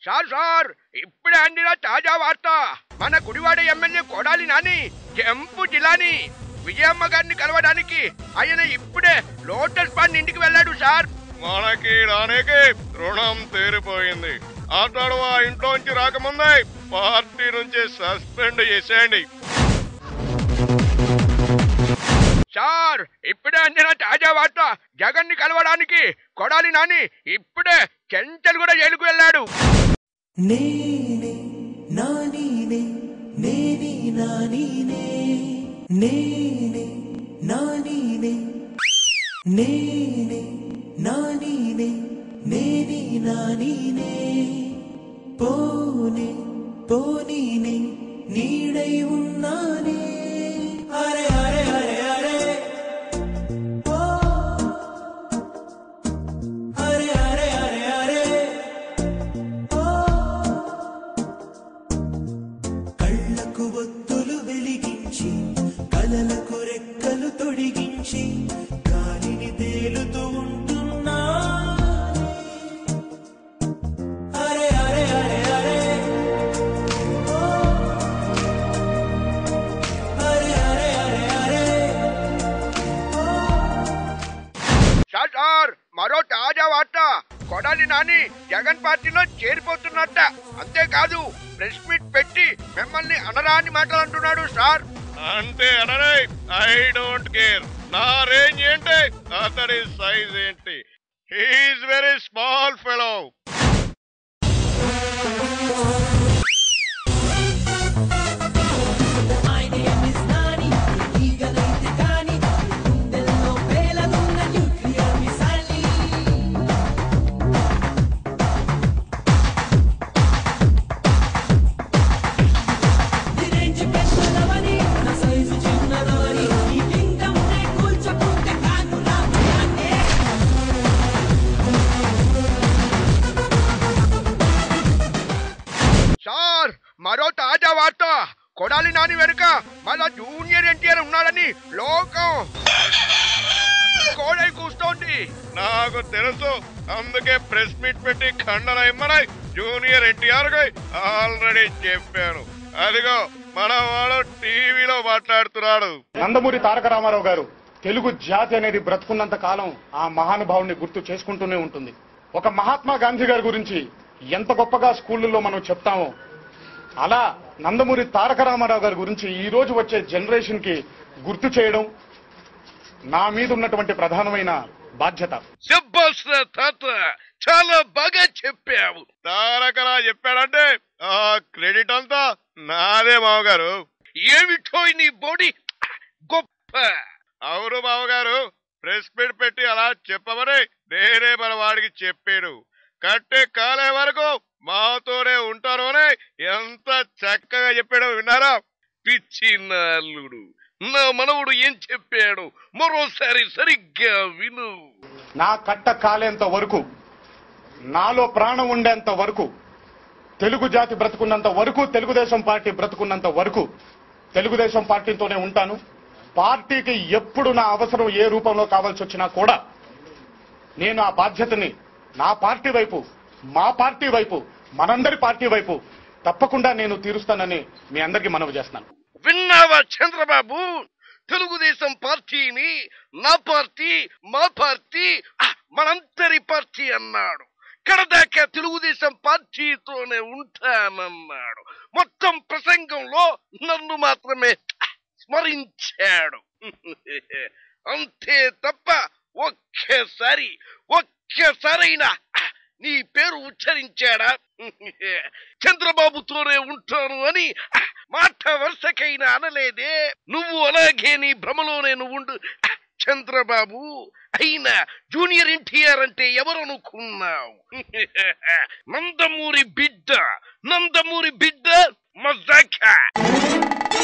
Sir sir ఇప్పుడే అందిన తాజా వార్త మన గుడివాడ ఎమ్మెల్యే కొడాలి నాని జంపు జిలాని విజయమ్మ గారిని కలవడానికి ఆయన ఇప్పుడే లోటస్ పాండ్ ఇంటికి వెళ్ళాడు సార్ మనకి రానికి రుణం తీరిపోయింది అతడు ఆ ఇంట్లోంచి రాకముందే పార్టీ నుంచి సస్పెండ్ చేసేయండి సార్ ఇప్పుడే అందిన తాజా వార్త జగన్ ని కలవడానికి కొడాలి నాని ఇప్పుడే చెంచల్ కూడా జైలుకు వెళ్ళాడు నేనే నానీనే నేనే నానీనే నేనే నానీనే నేనే నానీనే నేనే నానీనే పోనే పోనీనే నీడై ఉన్నానే అరే అరే అరే అరే ఓ అరే అరే అరే అరే కళ్ళకు ఒత్తులు వెలిగించి కలలకు రెక్కలు తొడిగించి గాలిని తేలుతూ ఉంటున్నా అరే అరే అరే అరే ఓ. అరే అరే అరే అరే సార్ సార్ మరో తాజా వార్త కొడాలి నాని జగన్ పార్టీలో చేరిపోతున్నట్ట అంతేకాదు ప్రెస్ మీట్ పెట్టి మిమ్మల్ని అనరాని మాటలు అంటున్నాడు సార్ అంటే అనరే ఐ డోంట్ కేర్ నా రేంజ్ ఏంటి అతడి సైజ్ ఏంటి he's very small fellow My name is Nani, ఈగలైతే కాని గుండెల్లో పేలనున్న న్యూక్లియర్ మిసైల్ రేంజ్ పెద్దదవని నా సైజు చిన్నదవని ఈ కింగ్డమ్ నే కూల్చుకుంటే కాను నా భయాన్నే సార్ మరో తాజా వార్త కొడాలి నాని వెనుక మన జూనియర్ ఎన్టీఆర్ ఉన్నాడని లోకం కోడై కూస్తోంది నాకు తెలుసు అందుకే ప్రెస్ మీట్ పెట్టి ఖండన ఇమ్మనై జూనియర్ ఎన్టీఆర్ ఆల్రెడీ చెప్పాను అదిగో మన వాడు టీవీలో మాట్లాడుతున్నాడు నందమూరి తారక రామారావు గారు తెలుగు జాతి అనేది బ్రతుకున్నంత కాలం ఆ మహానుభావుని గుర్తు చేసుకుంటూనే ఉంటుంది ఒక మహాత్మా గాంధీ గారి గురించి ఎంత గొప్పగా స్కూళ్ళల్లో మనం చెప్తామో అలా నందమూరి తారక రామారావు గారి గురించి ఈ రోజు వచ్చే జనరేషన్ కి గుర్తు చేయడం నా మీద ఉన్నటువంటి ప్రధానమైన బాధ్యత శబ్బాస్ తాత చాలా బాగా చెప్పావు తారకరా చెప్పాడంటే ఆ క్రెడిట్ అంతా నాదే మావగారు ఏమిటో నీ బాడీ గొప్ప అవును బావగారు ప్రెస్ మీట్ పెట్టి అలా చెప్పమని నేనే మన వాడికి చెప్పాడు కట్టే కాలే వరకు మాతోనే ఉంటారు అని ఎంత చక్కగా చెప్పాడో విన్నారా పిచ్చి నాల్లుడు నా మనవుడు ఏం చెప్పాడు మరోసారి సరిగ్గా విను నా కట్ట కాలేంత వరకు నాలో ప్రాణం ఉండేంత వరకు తెలుగు జాతి బ్రతుకున్నంత వరకు తెలుగుదేశం పార్టీ బ్రతుకున్నంత వరకు తెలుగుదేశం పార్టీతోనే ఉంటాను పార్టీకి ఎప్పుడు నా అవసరం ఏ రూపంలో కావాల్సి వచ్చినా కూడా నేను ఆ బాధ్యతని నా పార్టీ వైపు మా పార్టీ వైపు మనందరి పార్టీ వైపు తప్పకుండా నేను తీరుస్తానని మీ అందరికీ మనవి చేస్తున్నాను విన్నావా చంద్రబాబు తెలుగుదేశం పార్టీని నా పార్టీ మా పార్టీ ఆ, మనందరి పార్టీ అన్నాడు కడదాకా తెలుగుదేశం పార్టీతోనే ఉంటానన్నాడు మొత్తం ప్రసంగంలో నన్ను మాత్రమే స్మరించాడు అంతే తప్ప ఒక్కసారి ఒక్కసారైనా నీ పేరు ఉచ్చరించాడా చంద్రబాబుతోనే ఉంటాను అని మాట వరుసకైనా అనలేదే నువ్వు అలాగే నీ భ్రమలోనే నువ్వు ఉండు చంద్రబాబు అయినా జూనియర్ ఎన్టీఆర్ అంటే ఎవరనుకున్నావు నందమూరి బిడ్డ నందమూరి బిడ్డ మజాక